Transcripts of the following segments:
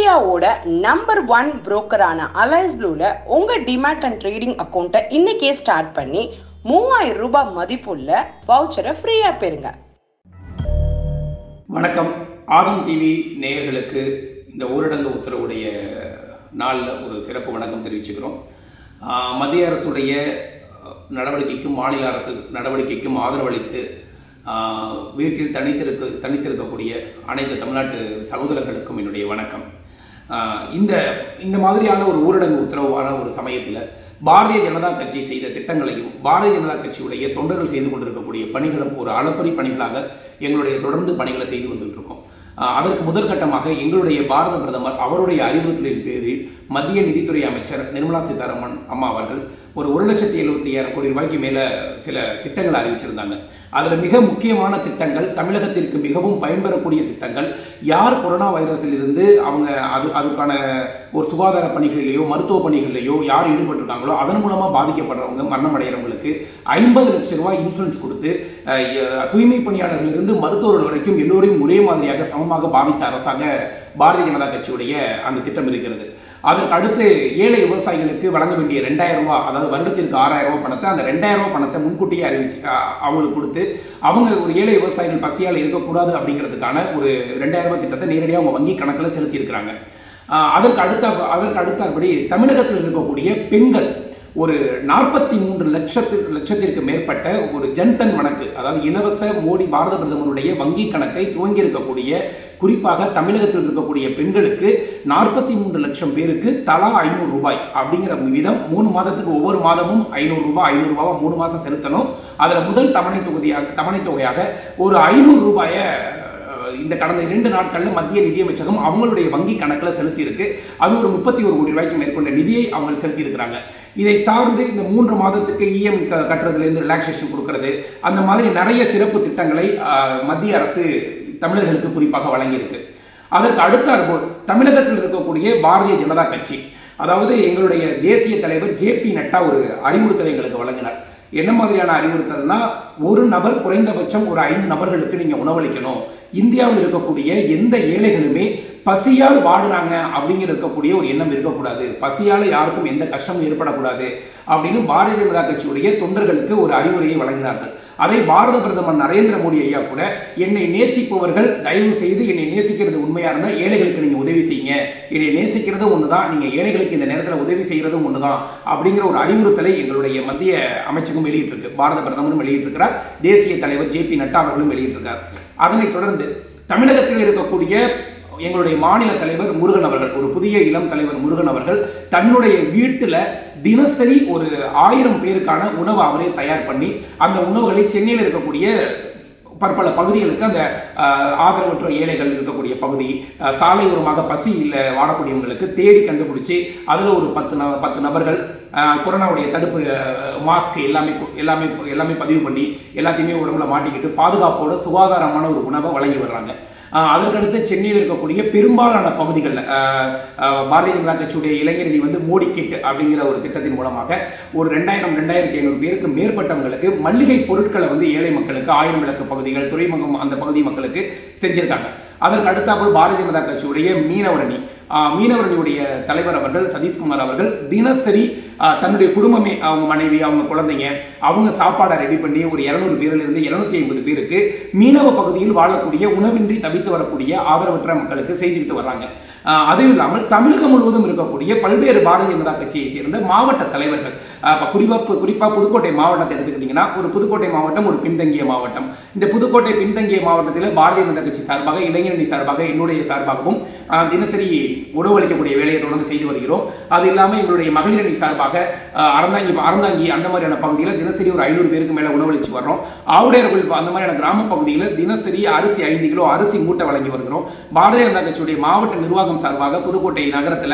இந்தியாவோட number one புரோக்கரான Alice ப்ளூல உங்க டிமேட் அண்ட் ட்ரேடிங் அக்கௌண்ட்டை இன்னைக்கே ஸ்டார்ட் பண்ணி மூவாயிரம் ரூபாய் மதிப்புள்ள வவுச்சரை ஃப்ரீயா பெறுங்க வணக்கம் ஆதம் டிவி நேயர்களுக்கு இந்த ஊரடங்கு உத்தரவுடைய நாளில் ஒரு சிறப்பு வணக்கம் தெரிவிச்சுக்கிறோம் ஆஹ் மத்திய அரசுடைய நடவடிக்கைக்கும் மாநில அரசு நடவடிக்கைக்கும் ஆதரவளித்து ஆஹ் வீட்டில் தனித்திருக்க தனித்திருக்கக்கூடிய அனைத்து தமிழ்நாட்டு சகோதரர்களுக்கும் என்னுடைய வணக்கம் ஆஹ் இந்த இந்த மாதிரியான ஒரு ஊரடங்கு உத்தரவான ஒரு சமயத்தில் பாரதிய ஜனதா கட்சி செய்த திட்டங்களையும் பாரதிய ஜனதா கட்சியுடைய தொண்டர்கள் செய்து கொண்டிருக்கக்கூடிய பணிகளும் ஒரு அளப்பரி பணிகளாக எங்களுடைய தொடர்ந்து பணிகளை செய்து வந்துட்டு இருக்கோம் ஆஹ் அதற்கு முதற்கட்டமாக எங்களுடைய பாரத பிரதமர் அவருடைய அறிவுறுத்தலின் பேரில் மத்திய நிதித்துறை அமைச்சர் நிர்மலா சீதாராமன் அம்மா அவர்கள் ஒரு ஒரு லட்சத்தி எழுபத்தி ஐயாயிரம் கோடி ரூபாய்க்கு மேலே சில திட்டங்களை அறிவிச்சிருந்தாங்க அதில் மிக முக்கியமான திட்டங்கள் தமிழகத்திற்கு மிகவும் பயன்பெறக்கூடிய திட்டங்கள் யார் கொரோனா வைரஸில் இருந்து அவங்க அது அதுக்கான ஒரு சுகாதார பணிகளிலேயோ மருத்துவ பணிகளிலேயோ யார் ஈடுபட்டிருக்காங்களோ அதன் மூலமாக பாதிக்கப்படுறவங்க மரணம் அடைகிறவங்களுக்கு ஐம்பது லட்சம் ரூபாய் இன்சூரன்ஸ் கொடுத்து அஹ், எ- தூய்மை பணியாளர்களிலிருந்து மருத்துவர்கள் வரைக்கும் எல்லோரையும் ஒரே மாதிரியாக சமமாக பாவித்த அரசாக பாரதிய ஜனதா கட்சியுடைய அந்த திட்டம் இருக்கிறது அதற்கு அடுத்து ஏழை விவசாயிகளுக்கு வழங்க வேண்டிய ரெண்டாயிரம் ரூபாய் அதாவது வருடத்திற்கு ஆறாயிரம் ரூபாய் பணத்தை அந்த ரெண்டாயிரம் ரூபாய் பணத்தை முன்கூட்டியே அறிவிச்சு அஹ், அவங்களுக்கு கொடுத்து அவங்க ஒரு ஏழை விவசாயிகள் பசியால் இருக்கக்கூடாது அப்படிங்கிறதுக்கான ஒரு ரெண்டாயிரம் ரூபாய் திட்டத்தை நேரடியாக அவங்க வங்கி கணக்கில் செலுத்தியிருக்கிறாங்க அஹ், அதற்கு அடுத்த அதற்கு அடுத்தபடி தமிழகத்தில் இருக்கக்கூடிய பெண்கள் ஒரு நாற்பத்தி மூன்று லட்சத்து லட்சத்திற்கு மேற்பட்ட ஒரு ஜன்தன் கணக்கு அதாவது இலவச மோடி பாரத பிரதமருடைய வங்கி கணக்கை துவங்கி இருக்கக்கூடிய குறிப்பாக தமிழகத்தில் இருக்கக்கூடிய பெண்களுக்கு நாற்பத்தி மூன்று லட்சம் பேருக்கு தலா ஐநூறு ரூபாய் அப்படிங்கிற விதம் மூணு மாதத்துக்கு ஒவ்வொரு மாதமும் ஐநூறு ரூபாய் ஐநூறு ரூபாவை மூணு மாதம் செலுத்தணும் அதில் முதல் தவணை தொகுதியாக தவணை தொகையாக ஒரு ஐநூறு ரூபாயை அஹ், இந்த கடந்த இரண்டு நாட்களில் மத்திய நிதியமைச்சகம் அவங்களுடைய வங்கி கணக்கில் செலுத்தியிருக்கு அது ஒரு முப்பத்தி ஒரு கோடி ரூபாய்க்கு மேற்கொண்ட நிதியை அவங்க செலுத்தியிருக்கிறாங்க இதை சார்ந்து இந்த மூன்று மாதத்துக்கு இஎம் கட்டுறதுலேருந்து ரிலாக்ஸேஷன் கொடுக்கறது அந்த மாதிரி நிறைய சிறப்பு திட்டங்களை அஹ், மத்திய அரசு தமிழர்களுக்கு குறிப்பாக வழங்கியிருக்கு அதற்கு அடுத்தாற்போல் தமிழகத்தில் இருக்கக்கூடிய பாரதிய ஜனதா கட்சி அதாவது எங்களுடைய தேசிய தலைவர் ஜே பி நட்டா ஒரு அறிவுறுத்தலை எங்களுக்கு வழங்கினார் என்ன மாதிரியான அறிவுறுத்தல்னா ஒரு நபர் குறைந்தபட்சம் ஒரு ஐந்து நபர்களுக்கு நீங்க உணவளிக்கணும் இந்தியாவில் இருக்கக்கூடிய எந்த ஏழைகளுமே பசியால் வாடுறாங்க அப்படிங்கிற இருக்கக்கூடிய ஒரு எண்ணம் இருக்கக்கூடாது பசியால் யாருக்கும் எந்த கஷ்டமும் ஏற்படக்கூடாது அப்படின்னு பாரதிய ஜனதா கட்சியுடைய தொண்டர்களுக்கு ஒரு அறிவுரையை வழங்கினார்கள் அதை பாரத பிரதமர் நரேந்திர மோடி ஐயா கூட என்னை நேசிப்பவர்கள் தயவு செய்து என்னை நேசிக்கிறது உண்மையா இருந்தால் ஏழைகளுக்கு நீங்க உதவி செய்யுங்க என்னை நேசிக்கிறது ஒண்ணுதான் நீங்க ஏழைகளுக்கு இந்த நேரத்தில் உதவி செய்யறதும் ஒண்ணுதான் அப்படிங்கிற ஒரு அறிவுறுத்தலை எங்களுடைய மத்திய அமைச்சகம் வெளியிட்டிருக்கு பாரத பிரதமரும் வெளியிட்டிருக்கிறார் தேசிய தலைவர் ஜே பி நட்டா அவர்களும் வெளியிட்டிருக்கார் அதனைத் தொடர்ந்து தமிழகத்தில் இருக்கக்கூடிய எங்களுடைய மாநில தலைவர் முருகன் அவர்கள் ஒரு புதிய இளம் தலைவர் முருகன் அவர்கள் தன்னுடைய வீட்டில் தினசரி ஒரு ஆயிரம் பேருக்கான உணவை அவரே தயார் பண்ணி அந்த உணவுகளை சென்னையில் இருக்கக்கூடிய பற்பல பகுதிகளுக்கு அந்த அஹ், ஆதரவற்ற ஏழைகள் இருக்கக்கூடிய பகுதி அஹ், சாலை ஓரமாக பசி இல்லை வாடக்கூடியவங்களுக்கு தேடி கண்டுபிடிச்சி அதில் ஒரு பத்து ந பத்து நபர்கள் அஹ், கொரோனாவுடைய தடுப்பு மாஸ்க் எல்லாமே கு- எல்லாமே எல்லாமே பதிவு பண்ணி எல்லாத்தையுமே உடம்புல மாட்டிக்கிட்டு பாதுகாப்போட சுகாதாரமான ஒரு உணவை வழங்கி வர்றாங்க அஹ், அதற்கடுத்து சென்னையில் இருக்கக்கூடிய பெரும்பாலான பகுதிகளில் பாரதிய ஜனதா கட்சியுடைய இளைஞரணி வந்து மோடி கிட் அப்படிங்கிற ஒரு திட்டத்தின் மூலமாக ஒரு ரெண்டாயிரம் ரெண்டாயிரத்தி ஐநூறு பேருக்கு மேற்பட்டவங்களுக்கு மல்லிகை பொருட்களை வந்து ஏழை மக்களுக்கு ஆயிரம் விளக்கு பகுதிகள் துறைமுகம் அந்த பகுதி மக்களுக்கு செஞ்சிருக்காங்க அதற்கு அடுத்தாப்புல் பாரதிய ஜனதா கட்சியுடைய மீனவரணி ஆஹ், மீனவரணியுடைய தலைவர் அவர்கள் சதீஷ்குமார் அவர்கள் தினசரி ஆஹ், தன்னுடைய குடும்பமே அவங்க மனைவி அவங்க குழந்தைங்க அவங்க சாப்பாடை ரெடி பண்ணி ஒரு இரநூறு பேரில் இருந்து இருநூத்தி ஐம்பது பேருக்கு மீனவ பகுதியில் வாழக்கூடிய உணவின்றி தவித்து வரக்கூடிய ஆதரவற்ற மக்களுக்கு செய்துவிட்டு வர்றாங்க ஆஹ், அதுவும் இல்லாமல் தமிழகம் முழுவதும் இருக்கக்கூடிய பல்வேறு பாரதிய ஜனதா கட்சியை சேர்ந்த மாவட்ட தலைவர்கள் ஆஹ், இப்ப குறிப்பா குறிப்பாக புதுக்கோட்டை மாவட்டத்தை எடுத்துக்கிட்டிங்கன்னா ஒரு புதுக்கோட்டை மாவட்டம் ஒரு பின்தங்கிய மாவட்டம் இந்த புதுக்கோட்டை பின்தங்கிய மாவட்டத்தில் பாரதிய ஜனதா கட்சி சார்பாக இளைஞரணி சார்பாக என்னுடைய சார்பாகவும் ஆஹ், தினசரி உணவளிக்கக்கூடிய வேலையை தொடர்ந்து செய்து வருகிறோம் அது இல்லாமல் எங்களுடைய மகளிரணி சார்பாக ஆஹ், அறந்தாங்கி அறந்தாங்கி அந்த மாதிரியான பகுதியில் தினசரி ஒரு ஐநூறு பேருக்கு மேலே உணவளிச்சு வர்றோம் ஆவுடையர்கள் அந்த மாதிரியான கிராம பகுதியில் தினசரி அரிசி ஐந்து கிலோ அரிசி மூட்டை வழங்கி வருகிறோம் பாரதிய ஜனதா கட்சியுடைய மாவட்ட நிர்வாகம் சார்பாக புதுக்கோட்டை நகரத்தில்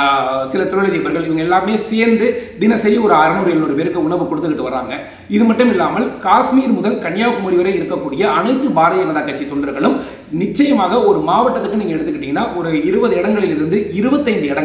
சில தொழிலதிபர்கள் இவங்க எல்லாமே சேர்ந்து தினசரி ஒரு அறுநூறு எழுநூறு பேருக்கு உணவு கொடுத்துக்கிட்டு வராங்க இது மட்டும் இல்லாமல் காஷ்மீர் முதல் கன்னியாகுமரி வரை இருக்கக்கூடிய அனைத்து பாரதிய ஜனதா கட்சி தொண்டர்களும் நிச்சயமாக ஒரு மாவட்டத்துக்கு நீங்க எடுத்துக்கிட்டீங்கன்னா ஒரு இருபது இடங்களில் இருந்து இருபத்தைந்து இடங்கள்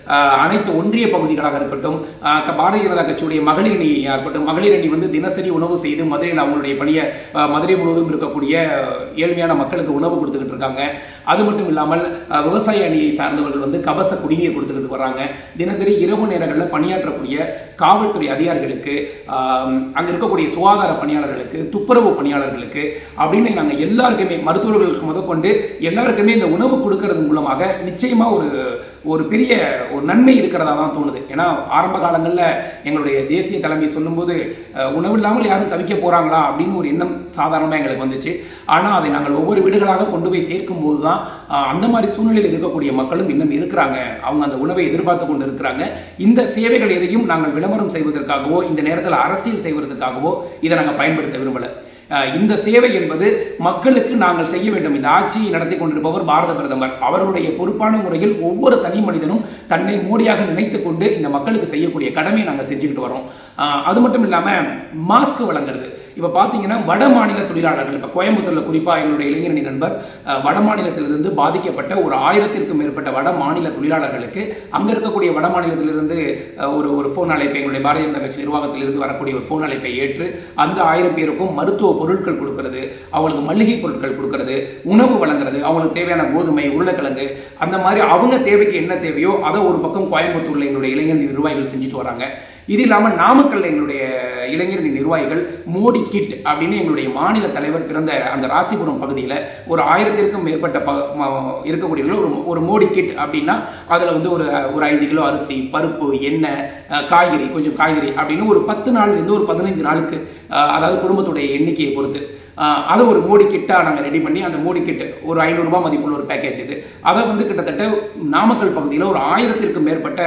ஆஹ், அனைத்து ஒன்றிய பகுதிகளாக இருக்கட்டும் ஆஹ், க- பாரதிய ஜனதா கட்சியுடைய மகளிர் அணியாக இருக்கட்டும் மகளிர் அணி வந்து தினசரி உணவு செய்து மதுரையில் அவங்களுடைய பணியை ஆஹ், மதுரை முழுவதும் இருக்கக்கூடிய ஏழ்மையான மக்களுக்கு உணவு கொடுத்துக்கிட்டு இருக்காங்க அது மட்டும் இல்லாமல் ஆஹ், விவசாய அணியை சார்ந்தவர்கள் வந்து கபச குடிநீர் கொடுத்துக்கிட்டு வராங்க தினசரி இரவு நேரங்களில் பணியாற்றக்கூடிய காவல்துறை அதிகாரிகளுக்கு ஆஹ், அங்க இருக்கக்கூடிய சுகாதார பணியாளர்களுக்கு துப்புரவு பணியாளர்களுக்கு அப்படின்னு நாங்கள் எல்லாருக்குமே மருத்துவர்களுக்கு முதற்கொண்டு எல்லாருக்குமே இந்த உணவு கொடுக்கறது மூலமாக நிச்சயமா ஒரு ஒரு பெரிய ஒரு நன்மை இருக்கிறதா தான் தோணுது ஏன்னா ஆரம்ப காலங்களில் எங்களுடைய தேசிய தலைமை சொல்லும்போது அஹ், உணவு இல்லாமல் யாரும் தவிக்க போறாங்களா அப்படின்னு ஒரு எண்ணம் சாதாரணமாக எங்களுக்கு வந்துச்சு ஆனால் அதை நாங்கள் ஒவ்வொரு வீடுகளாக கொண்டு போய் சேர்க்கும் போது தான் அஹ், அந்த மாதிரி சூழ்நிலையில் இருக்கக்கூடிய மக்களும் இன்னும் இருக்கிறாங்க அவங்க அந்த உணவை எதிர்பார்த்து கொண்டு இருக்கிறாங்க இந்த சேவைகள் எதையும் நாங்கள் விளம்பரம் செய்வதற்காகவோ இந்த நேரத்தில் அரசியல் செய்வதற்காகவோ இதை நாங்கள் பயன்படுத்த விரும்பலை அஹ் இந்த சேவை என்பது மக்களுக்கு நாங்கள் செய்ய வேண்டும் இந்த ஆட்சியை நடத்தி கொண்டிருப்பவர் பாரத பிரதமர் அவருடைய பொறுப்பான முறையில் ஒவ்வொரு தனி மனிதனும் தன்னை மோடியாக நினைத்து கொண்டு இந்த மக்களுக்கு செய்யக்கூடிய கடமையை நாங்கள் செஞ்சுக்கிட்டு வரோம் அஹ் அது மட்டும் இல்லாமல் மாஸ்க் வழங்குறது இப்போ பார்த்தீங்கன்னா வட மாநில தொழிலாளர்கள் இப்போ கோயம்புத்தூரில் குறிப்பாக எங்களுடைய இளைஞரணி நண்பர் அஹ், வட மாநிலத்திலிருந்து பாதிக்கப்பட்ட ஒரு ஆயிரத்திற்கும் மேற்பட்ட வட மாநில தொழிலாளர்களுக்கு அங்கே இருக்கக்கூடிய வட மாநிலத்திலிருந்து அஹ், ஒரு ஒரு ஃபோன் அழைப்பை எங்களுடைய பாரதிய ஜனதா கட்சி நிர்வாகத்திலிருந்து வரக்கூடிய ஒரு ஃபோன் அழைப்பை ஏற்று அந்த ஆயிரம் பேருக்கும் மருத்துவ பொருட்கள் கொடுக்கிறது அவங்களுக்கு மளிகை பொருட்கள் கொடுக்கிறது உணவு வழங்குறது அவங்களுக்கு தேவையான கோதுமை உருளைக்கிழங்கு அந்த மாதிரி அவங்க தேவைக்கு என்ன தேவையோ அதை ஒரு பக்கம் கோயம்புத்தூர்ல எங்களுடைய இளைஞர் நிர்வாகிகள் செஞ்சுட்டு வராங்க இது இல்லாமல் நாமக்கல்ல எங்களுடைய இளைஞரணி நிர்வாகிகள் மோடி கிட் அப்படின்னு எங்களுடைய மாநில தலைவர் பிறந்த அந்த ராசிபுரம் பகுதியில் ஒரு ஆயிரத்திற்கும் மேற்பட்ட ப ம- இருக்கக்கூடியவர்கள் ஒரு ஒரு மோடி கிட் அப்படின்னா அதில் வந்து ஒரு ஒரு ஐந்து கிலோ அரிசி பருப்பு எண்ணெய் அஹ், காய்கறி கொஞ்சம் காய்கறி அப்படின்னு ஒரு பத்து நாள்லேருந்து ஒரு பதினைந்து நாளுக்கு அஹ், அதாவது குடும்பத்துடைய எண்ணிக்கையை பொறுத்து அஹ், அதை ஒரு மோடி கிட்டாக நாங்கள் ரெடி பண்ணி அந்த மோடி கிட்டு ஒரு ஐநூறுரூபா மதிப்புள்ள ஒரு பேக்கேஜ் இது அதை வந்து கிட்டத்தட்ட நாமக்கல் பகுதியில் ஒரு ஆயிரத்திற்கும் மேற்பட்ட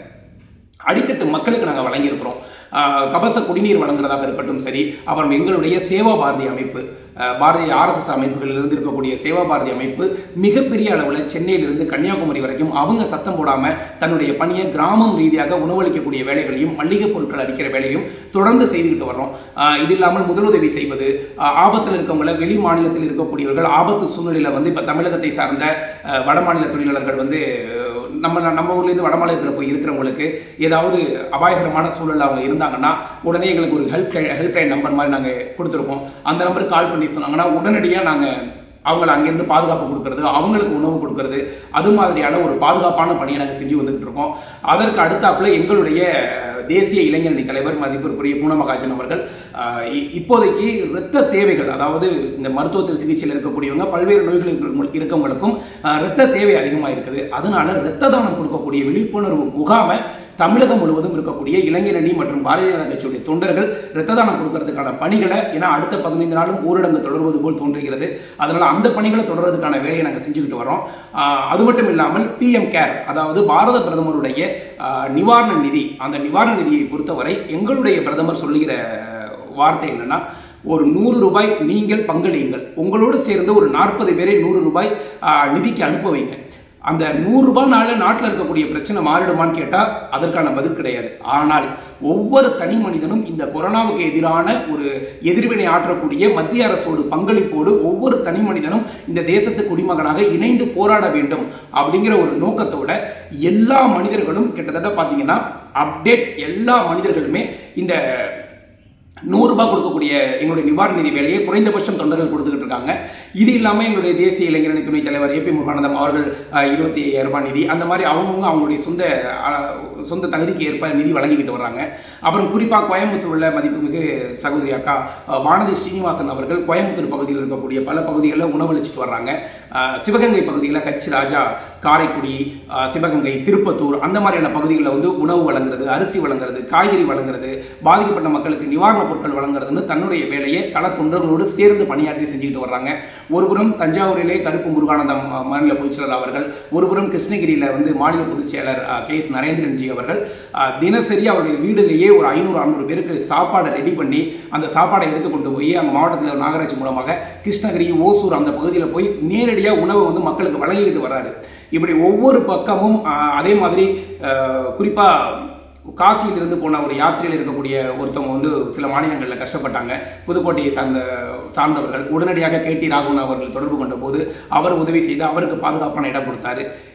அடித்தட்டு மக்களுக்கு நாங்கள் வழங்கியிருக்கிறோம் ஆஹ் கபச குடிநீர் வழங்குறதாக இருக்கட்டும் சரி அப்புறம் எங்களுடைய சேவா பாரதி அமைப்பு ஆஹ் பாரதிய ஆர்எஸ்எஸ் அமைப்புகளிலிருந்து இருக்கக்கூடிய சேவா பாரதி அமைப்பு மிகப்பெரிய அளவில் சென்னையிலிருந்து கன்னியாகுமரி வரைக்கும் அவங்க சத்தம் போடாமல் தன்னுடைய பணியை கிராமம் ரீதியாக உணவளிக்கக்கூடிய வேலைகளையும் மளிகை பொருட்கள் அளிக்கிற வேலையும் தொடர்ந்து செய்துக்கிட்டு வர்றோம் ஆஹ் இது இல்லாமல் முதலுதவி செய்வது ஆஹ் ஆபத்தில் இருக்கவங்கள வெளி மாநிலத்தில் இருக்கக்கூடியவர்கள் ஆபத்து சூழ்நிலையில் வந்து இப்போ தமிழகத்தை சார்ந்த ஆஹ் வட மாநில தொழிலாளர்கள் வந்து நம்ம நம்ம ஊர்லேருந்து வட மாநிலத்தில் போய் இருக்கிறவங்களுக்கு ஏதாவது அபாயகரமான சூழல் அவங்க இருந்தாங்கன்னா உடனே எங்களுக்கு ஒரு ஹெல்ப் ஹெல்ப் லைன் நம்பர் மாதிரி நாங்கள் கொடுத்துருப்போம் அந்த நம்பருக்கு கால் பண்ணி சொன்னாங்கன்னா உடனடியாக நாங்கள் அவங்கள அங்கேருந்து பாதுகாப்பு கொடுக்கறது அவங்களுக்கு உணவு கொடுக்கறது அது மாதிரியான ஒரு பாதுகாப்பான பணியை நாங்கள் செஞ்சு வந்துகிட்டு இருக்கோம் அதற்கு அடுத்தாப்புல எங்களுடைய தேசிய இளைஞரணி தலைவர் மதிப்பிற்குரிய பூனமகாஜன் அவர்கள் ஆஹ், இ- இப்போதைக்கு இரத்த தேவைகள் அதாவது இந்த மருத்துவத்தில் சிகிச்சையில் இருக்கக்கூடியவங்க பல்வேறு நோய்கள் இருக்க- இருக்கவங்களுக்கும் ஆஹ், இரத்த தேவை அதிகமாக இருக்குது அதனால இரத்த தானம் கொடுக்கக்கூடிய விழிப்புணர்வு முகாமை தமிழகம் முழுவதும் இருக்கக்கூடிய இளைஞரணி மற்றும் பாரதிய ஜனதா கட்சியுடைய தொண்டர்கள் இரத்த தானம் கொடுக்கறதுக்கான பணிகளை ஏன்னா அடுத்த பதினைந்து நாளும் ஊரடங்கு தொடர்வது போல் தோன்றுகிறது அதனால அந்த பணிகளை தொடர்றதுக்கான வேலையை நாங்கள் செஞ்சுக்கிட்டு வரோம் ஆஹ், அது மட்டும் இல்லாமல் பிஎம் கேர் அதாவது பாரத பிரதமருடைய ஆஹ், நிவாரண நிதி அந்த நிவாரண நிதியை பொறுத்தவரை எங்களுடைய பிரதமர் சொல்லுகிற வார்த்தை என்னன்னா ஒரு நூறு ரூபாய் நீங்கள் பங்களியுங்கள் உங்களோடு சேர்ந்து ஒரு நாற்பது பேரை நூறு ரூபாய் ஆஹ், நிதிக்கு அனுப்ப வைங்க அந்த நூறு ரூபாய்னால நாட்டில் இருக்கக்கூடிய பிரச்சனை மாறிடுமான்னு கேட்டால் அதற்கான பதில் கிடையாது ஆனால் ஒவ்வொரு தனி மனிதனும் இந்த கொரோனாவுக்கு எதிரான ஒரு எதிர்வினை ஆற்றக்கூடிய மத்திய அரசோடு பங்களிப்போடு ஒவ்வொரு தனி மனிதனும் இந்த தேசத்து குடிமகனாக இணைந்து போராட வேண்டும் அப்படிங்கிற ஒரு நோக்கத்தோட எல்லா மனிதர்களும் கிட்டத்தட்ட பார்த்தீங்கன்னா அப்டேட் எல்லா மனிதர்களுமே இந்த நூறு ரூபாய் கொடுக்கக்கூடிய எங்களுடைய நிவாரண நிதி வேலையை குறைந்தபட்சம் தொண்டர்கள் கொடுத்துக்கிட்டு இருக்காங்க இது இல்லாமல் எங்களுடைய தேசிய இளைஞரணி துணைத் தலைவர் ஏபி முருகானந்தம் அவர்கள் அஹ், இருபத்தி ஐயாயிரம் ரூபாய் நிதி அந்த மாதிரி அவங்கவுங்க அவங்களுடைய சொந்த அஹ், சொந்த தகுதிக்கு ஏற்ப நிதி வழங்கிக்கிட்டு வர்றாங்க அப்புறம் குறிப்பாக கோயம்புத்தூர்ல மதிப்புமிகு சகோதரி அக்கா அஹ், வானதி ஸ்ரீனிவாசன் அவர்கள் கோயம்புத்தூர் பகுதியில் இருக்கக்கூடிய பல பகுதிகளில் உணவளிச்சிட்டு வர்றாங்க அஹ், சிவகங்கை பகுதியில் கட்சி ராஜா காரைக்குடி அஹ், சிவகங்கை திருப்பத்தூர் அந்த மாதிரியான பகுதிகளில் வந்து உணவு வழங்குறது அரிசி வழங்குறது காய்கறி வழங்குறது பாதிக்கப்பட்ட மக்களுக்கு நிவாரணப் பொருட்கள் வழங்குறதுன்னு தன்னுடைய வேலையை கள தொண்டர்களோடு சேர்ந்து பணியாற்றி செஞ்சுக்கிட்டு வர்றாங்க ஒருபுறம் தஞ்சாவூரிலே கருப்பு முருகானந்தம் அஹ், மாநில பொதுச்செயலர் அவர்கள் ஒருபுறம் கிருஷ்ணகிரியில் வந்து மாநில பொதுச் செயலர் அஹ், கே எஸ் நரேந்திரன்ஜி அவர்கள் அஹ், தினசரி அவருடைய வீடுலேயே ஒரு ஐநூறு அறுநூறு பேருக்கு சாப்பாடை ரெடி பண்ணி அந்த சாப்பாடை எடுத்து கொண்டு போய் அங்கே மாவட்டத்தில் நாகராட்சி மூலமாக கிருஷ்ணகிரி ஓசூர் அந்த பகுதியில் போய் நேரடியாக உணவை வந்து மக்களுக்கு வழங்கிக்கிட்டு வர்றாரு இப்படி ஒவ்வொரு பக்கமும் அஹ், அதே மாதிரி குறிப்பாக காசியிலிருந்து போன ஒரு யாத்திரையில் இருக்கக்கூடிய ஒருத்தவங்க வந்து சில மாநிலங்களில் கஷ்டப்பட்டாங்க புதுக்கோட்டையை சார்ந்த சார்ந்தவர்கள் உடனடியாக கே டி ராகவன் அவர்கள் தொடர்பு கொண்ட போது அவர் உதவி செய்து அவருக்கு பாதுகாப்பான இடம் கொடுத்தாரு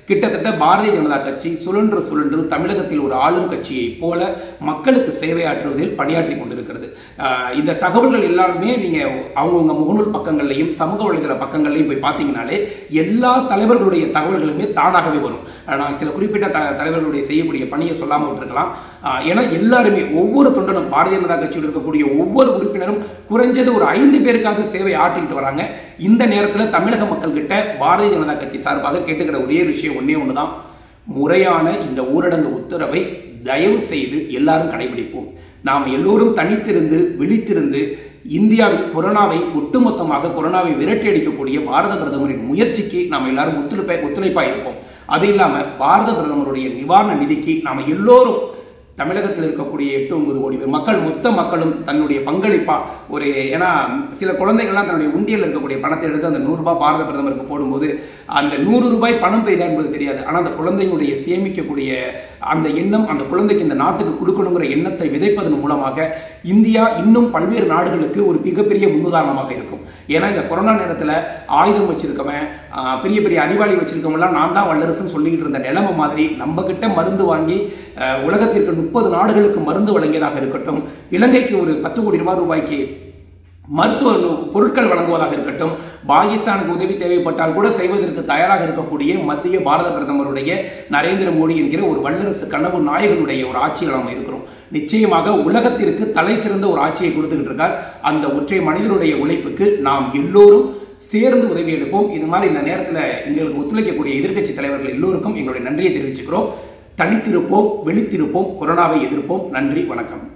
கிட்டத்தட்ட பாரதிய ஜனதா கட்சி சுழன்று சுழன்று தமிழகத்தில் ஒரு ஆளும் கட்சியைப் போல மக்களுக்கு சேவையாற்றுவதில் பணியாற்றி கொண்டிருக்கிறது ஆஹ் இந்த தகவல்கள் எல்லாருமே நீங்க அவங்கவுங்க முகநூல் பக்கங்கள்லையும் சமூக வலைதள பக்கங்கள்லையும் போய் பார்த்தீங்கனாலே எல்லா தலைவர்களுடைய தகவல்களுமே தானாகவே வரும் ஆஹ் நான் சில குறிப்பிட்ட த தலைவர்களுடைய செய்யக்கூடிய பணியை சொல்லாமல் விட்டுருக்கலாம் ஆஹ் ஏன்னா எல்லாருமே ஒவ்வொரு தொண்டனும் பாரதிய ஜனதா கட்சியில் இருக்கக்கூடிய ஒவ்வொரு உறுப்பினரும் குறைஞ்சது ஒரு ஐந்து பேருக்காவது சேவை ஆற்றிக்கிட்டு வராங்க இந்த நேரத்தில் தமிழக மக்கள் கிட்ட பாரதிய ஜனதா கட்சி சார்பாக கேட்டுக்கிற ஒரே விஷயம் ஒன்றே ஒன்று தான் முறையான இந்த ஊரடங்கு உத்தரவை தயவு செய்து எல்லாரும் கடைபிடிப்போம் நாம் எல்லோரும் தனித்திருந்து விழித்திருந்து இந்தியாவில் கொரோனாவை ஒட்டுமொத்தமாக கொரோனாவை விரட்டி அடிக்கக்கூடிய பாரத பிரதமரின் முயற்சிக்கு நாம் எல்லாரும் ஒத்துழைப்ப ஒத்துழைப்பாக இருப்போம் அது இல்லாமல் பாரத பிரதமருடைய நிவாரண நிதிக்கு நாம் எல்லோரும் தமிழகத்தில் இருக்கக்கூடிய எட்டு ஒன்பது கோடி பேர் மக்கள் மொத்த மக்களும் தன்னுடைய பங்களிப்பா ஒரு ஏன்னா சில குழந்தைகள்லாம் தன்னுடைய உண்டியல் இருக்கக்கூடிய பணத்தை எடுத்து அந்த நூறுரூபா பாரத பிரதமருக்கு போடும்போது அந்த நூறு ரூபாய் பணம் பெய்தா என்பது தெரியாது ஆனால் அந்த குழந்தைங்களுடைய சேமிக்கக்கூடிய அந்த எண்ணம் அந்த குழந்தைக்கு இந்த நாட்டுக்கு கொடுக்கணுங்கிற எண்ணத்தை விதைப்பதன் மூலமாக இந்தியா இன்னும் பல்வேறு நாடுகளுக்கு ஒரு மிகப்பெரிய முன்னுதாரணமாக இருக்கும் ஏன்னா இந்த கொரோனா நேரத்தில் ஆயுதம் வச்சிருக்கவன் ஆஹ், பெரிய பெரிய அறிவாளி வச்சிருக்கவங்கலாம் நான் தான் வல்லரசுன்னு சொல்லிக்கிட்டு இருந்த நிலைமை மாதிரி நம்ம கிட்ட மருந்து வாங்கி ஆஹ், உலகத்திற்கு முப்பது நாடுகளுக்கு மருந்து வழங்கியதாக இருக்கட்டும் இலங்கைக்கு ஒரு பத்து கோடி ரூபாய் ரூபாய்க்கு மருத்துவ நு- பொருட்கள் வழங்குவதாக இருக்கட்டும் பாகிஸ்தானுக்கு உதவி தேவைப்பட்டால் கூட செய்வதற்கு தயாராக இருக்கக்கூடிய மத்திய பாரத பிரதமருடைய நரேந்திர மோடி என்கிற ஒரு வல்லரசு கனவு நாயகனுடைய ஒரு ஆட்சியில் நாம் இருக்கிறோம் நிச்சயமாக உலகத்திற்கு தலை சிறந்த ஒரு ஆட்சியை கொடுத்துக்கிட்டு இருக்கார் அந்த ஒற்றை மனிதனுடைய உழைப்புக்கு நாம் எல்லோரும் சேர்ந்து உதவி எடுப்போம் இது மாதிரி இந்த நேரத்தில் எங்களுக்கு ஒத்துழைக்கக்கூடிய எதிர்க்கட்சி தலைவர்கள் எல்லோருக்கும் எங்களுடைய நன்றியை தெரிவிச்சுக்கிறோம் தனித்திருப்போம் வெளித்திருப்போம் கொரோனாவை எதிர்ப்போம் நன்றி வணக்கம்